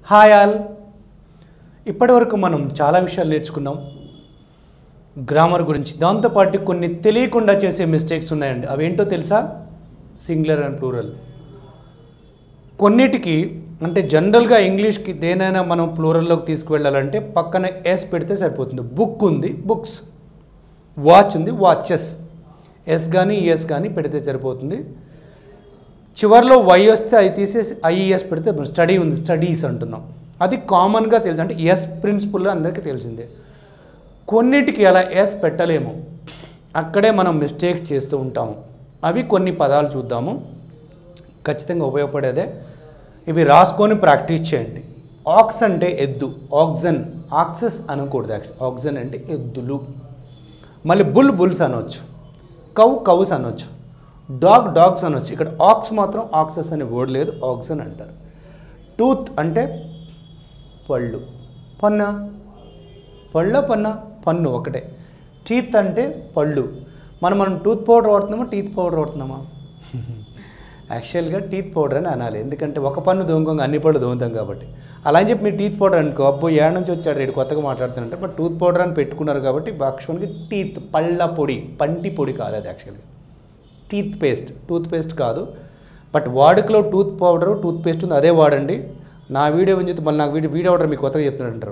hi all ఇప్పటివరకు మనం చాలా విషయాలు నేర్చుకున్నాం గ్రామర్ గురించి దాంతోపాటు కొన్ని తెలియకుండా చేసే మిస్టేక్స్ ఉన్నాయండి అవేంటో తెలుసా సింగులర్ అండ్ ప్లూరల్ కొన్నిటికి అంటే జనరల్గా ఇంగ్లీష్కి దేనైనా మనం ప్లూరల్లోకి తీసుకువెళ్ళాలంటే పక్కన ఎస్ పెడితే సరిపోతుంది బుక్ ఉంది బుక్స్ వాచ్ ఉంది వాచెస్ ఎస్ కానీ ఎస్ కానీ పెడితే సరిపోతుంది చివరిలో వై వస్తే అది తీసేసి ఐఈఎస్ పెడితే స్టడీ ఉంది స్టడీస్ అంటున్నాం అది కామన్గా తెలుసు అంటే ఎస్ ప్రిన్సిపల్ అందరికీ తెలిసిందే కొన్నిటికి అలా ఎస్ పెట్టలేము అక్కడే మనం మిస్టేక్స్ చేస్తూ ఉంటాము అవి కొన్ని పదాలు చూద్దాము ఖచ్చితంగా ఉపయోగపడేదే ఇవి రాసుకొని ప్రాక్టీస్ చేయండి ఆక్స్ అంటే ఎద్దు ఆక్సన్ ఆక్సెస్ అనకూడదు యాక్చువల్ ఆక్సన్ అంటే ఎద్దులు మళ్ళీ బుల్ బుల్స్ అనొచ్చు కౌ కౌస్ అనొచ్చు డాగ్ డాగ్స్ అనొచ్చు ఇక్కడ ఆక్స్ మాత్రం ఆక్సెస్ అనే వర్డ్ లేదు ఆక్సన్ అంటారు టూత్ అంటే పళ్ళు పన్న పళ్ళ పన్న పన్ను ఒకటే టీత్ అంటే పళ్ళు మనం మనం టూత్ పౌడర్ వాడుతున్నామా టీత్ పౌడర్ వాడుతున్నామా యాక్చువల్గా టీత్ పౌడర్ అని అనాలి ఎందుకంటే ఒక పన్ను దొంగ అన్ని పళ్ళు దొంగతాం కాబట్టి అలా అని చెప్పి మీరు టీత్ పౌడర్ అనుకో అబ్బో ఏడ నుంచి వచ్చాడు రేడు కొత్తగా మాట్లాడుతున్నట్టు బట్ టూత్ పౌడర్ అని పెట్టుకున్నారు కాబట్టి యాక్చువల్గా టీత్ పళ్ళ పొడి పంటి పొడి కాదు అది యాక్చువల్గా టీత్ పేస్ట్ టూత్ పేస్ట్ కాదు బట్ వాడుకలో టూత్ పౌడర్ టూత్ పేస్ట్ ఉంది అదే వాడండి నా వీడియో విని చెప్తే మళ్ళీ నాకు వీడియో వీడియో ఆర్డర్ మీకు కొత్తగా చెప్తున్నట్టారు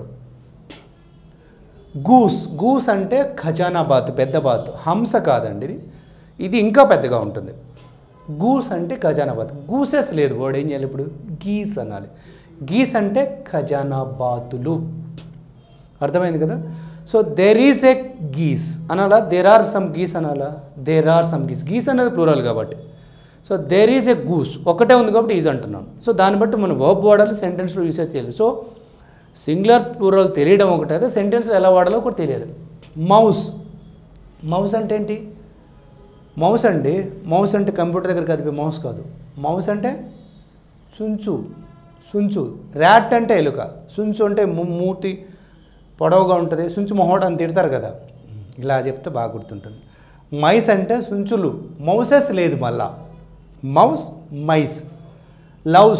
గూస్ గూస్ అంటే ఖజానా బాత్ పెద్ద బాత్ హంస కాదండి ఇది ఇది ఇంకా పెద్దగా ఉంటుంది గూస్ అంటే ఖజానా బాత్ గూసెస్ లేదు వర్డ్ ఏం చేయాలి ఇప్పుడు గీస్ అనాలి గీస్ అంటే ఖజానా బాతులు అర్థమైంది కదా so there is a geese అనాలా దేర్ ఆర్ సమ్ గీస్ అనాలా there are some geese geese అనేది ప్లూరల్ కాబట్టి so there is a goose ఒకటే ఉంది కాబట్టి ఈజ్ అంటున్నాను సో దాన్ని బట్టి మనం వర్బ్ వాడాలి సెంటెన్స్లో యూసేజ్ చేయాలి సో సింగులర్ ప్లూరల్ తెలియడం ఒకటి అయితే సెంటెన్స్ ఎలా వాడాలో ఒకటి తెలియదు మౌస్ మౌస్ అంటే ఏంటి మౌస్ అండి మౌస్ అంటే కంప్యూటర్ దగ్గర కదిపే మౌస్ కాదు మౌస్ అంటే సుంచు సుంచు ర్యాట్ అంటే ఎలుక సుంచు అంటే ము- మూతి పొడవుగా ఉంటుంది సుంచు మొహోట అని తిడతారు కదా ఇలా చెప్తే బాగా గుర్తుంటుంది మైస్ అంటే సుంచులు మౌసెస్ లేదు మళ్ళా మౌస్ మైస్ లవ్స్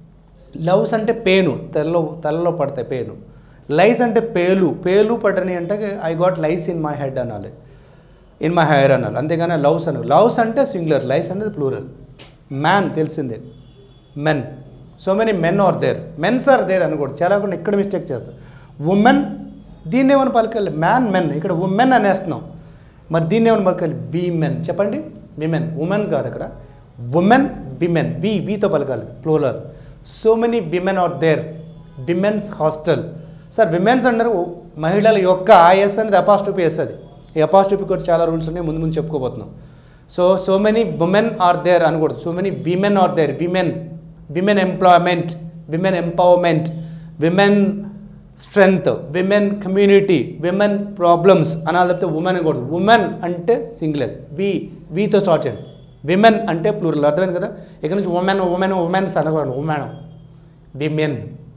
లవ్స్ అంటే పేను తలలో తలలో పడతాయి పేను లైస్ అంటే పేలు పేలు పడని అంటే I got lice in my head అనాలి ఇన్ మై హెయిర్ అనాలి అంతేగాని లవ్స్ అని లవ్స్ అంటే సింగులర్ లైస్ అనేది ప్లూరల్ మ్యాన్ తెలిసిందే men so many men are there mens are there అనకూడదు చాలా కొన్ని ఇక్కడ మిస్టేక్ చేస్తాం ఉమెన్ దీన్ని ఏమైనా పలకాలి మ్యాన్ మెన్ ఇక్కడ ఉమెన్ అనేస్తున్నాం మరి దీన్ని ఏమైనా పలకాలి బీ మెన్ చెప్పండి విమెన్ ఉమెన్ కాదు అక్కడ ఉమెన్ విమెన్ బి బీతో పలకాలి plural so many women are there womens hostel sir womens అన్నారు మహిళల యొక్క ఐఎస్ అనేది అపాస్టోపీ ఎస్ అది ఈ అపాస్టోపీ కూడా చాలా రూల్స్ ఉన్నాయి ముందు ముందు చెప్పుకోబోతున్నాం so so many woman are there అనకూడదు so many women are there women women employment women empowerment women strength women community women problems అనాలి తప్పితే ఉమెన్ అనకూడదు ఉమెన్ అంటే సింగులర్ వి వీతో స్టార్ట్ చేయండి విమెన్ అంటే ప్లూరల్ అర్థమైంది కదా ఇక్కడ నుంచి ఉమెన్ ఉమెన్ ఉమెన్స్ అనకూడదు ఉమెన్ విమెన్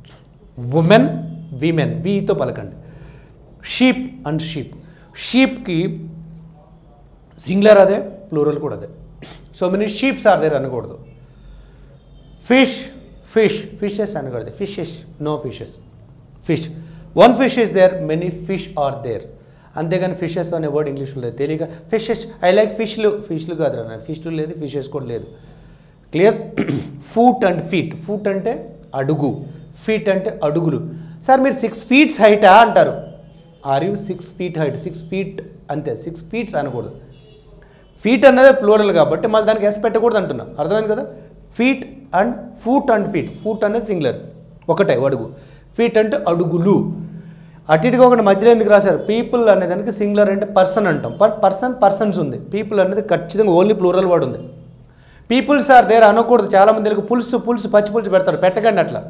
ఉమెన్ విమెన్ వీతో పలకండి షీప్ అండ్ షీప్ షీప్కి సింగులర్ అదే ప్లూరల్ కూడా అదే so many sheeps are there అనకూడదు ఫిష్ ఫిష్ ఫిషెస్ అనకూడదు fishes no fishes fish one fish is there many fish are there అంతేగాని ఫిషెస్ అనే వర్డ్ ఇంగ్లీష్లో లేదు తెలియక ఫిషెస్ ఐ లైక్ ఫిష్లు ఫిష్లు కాదు రా ఫిష్లు లేదు ఫిషెస్ కూడా లేదు clear foot and feet foot అంటే అడుగు ఫీట్ అంటే అడుగులు సార్ మీరు సిక్స్ ఫీట్స్ హైటా అంటారు are you six feet height six feet అంతే సిక్స్ ఫీట్స్ అనకూడదు ఫీట్ అన్నదే ప్లూరల్ కాబట్టి మళ్ళీ దానికి ఎస్ పెట్టకూడదు అంటున్నా అర్థమైంది కదా feet and foot and feet foot అనేది సింగులర్ ఒకటే అడుగు ఫీట్ అంటే అడుగులు అటు ఇటుగా ఒకటి మధ్యలో ఎందుకు రాశారు పీపుల్ అనే దానికి సింగులర్ అంటే పర్సన్ అంటాం బట్ పర్సన్ పర్సన్స్ ఉంది పీపుల్ అనేది ఖచ్చితంగా ఓన్లీ ప్లూరల్ వర్డ్ ఉంది పీపుల్స్ ఆర్ దేర్ అనకూడదు చాలామంది తెలుగు పులుసు పులుసు పచ్చి పులుసు పెడతారు పెట్టకండి అట్లా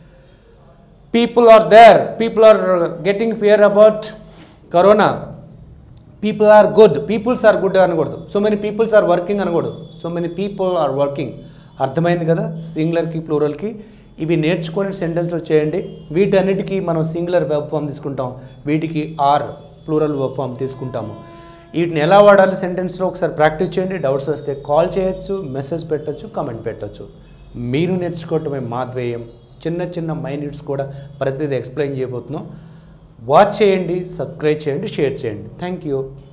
people are there people are getting fear about corona people are good peoples are good అనకూడదు so many peoples are working అనకూడదు so many people are working అర్థమైంది కదా సింగులర్కి ప్లూరల్కి ఇవి నేర్చుకొని సెంటెన్స్లో చేయండి వీటన్నిటికీ మనం సింగులర్ వెబ్ ఫామ్ తీసుకుంటాం వీటికి ఆర్ ప్లూరల్ వెబ్ ఫామ్ తీసుకుంటాము వీటిని ఎలా వాడాలి సెంటెన్స్లో ఒకసారి ప్రాక్టీస్ చేయండి డౌట్స్ వస్తే కాల్ చేయొచ్చు మెసేజ్ పెట్టొచ్చు కామెంట్ పెట్టొచ్చు మీరు నేర్చుకోవటమే మా ధ్యేయం చిన్న చిన్న మైన్యూట్స్ కూడా ప్రతిదీ ఎక్స్ప్లెయిన్ చేయబోతున్నాం వాచ్ చేయండి సబ్స్క్రైబ్ చేయండి షేర్ చేయండి థ్యాంక్ యూ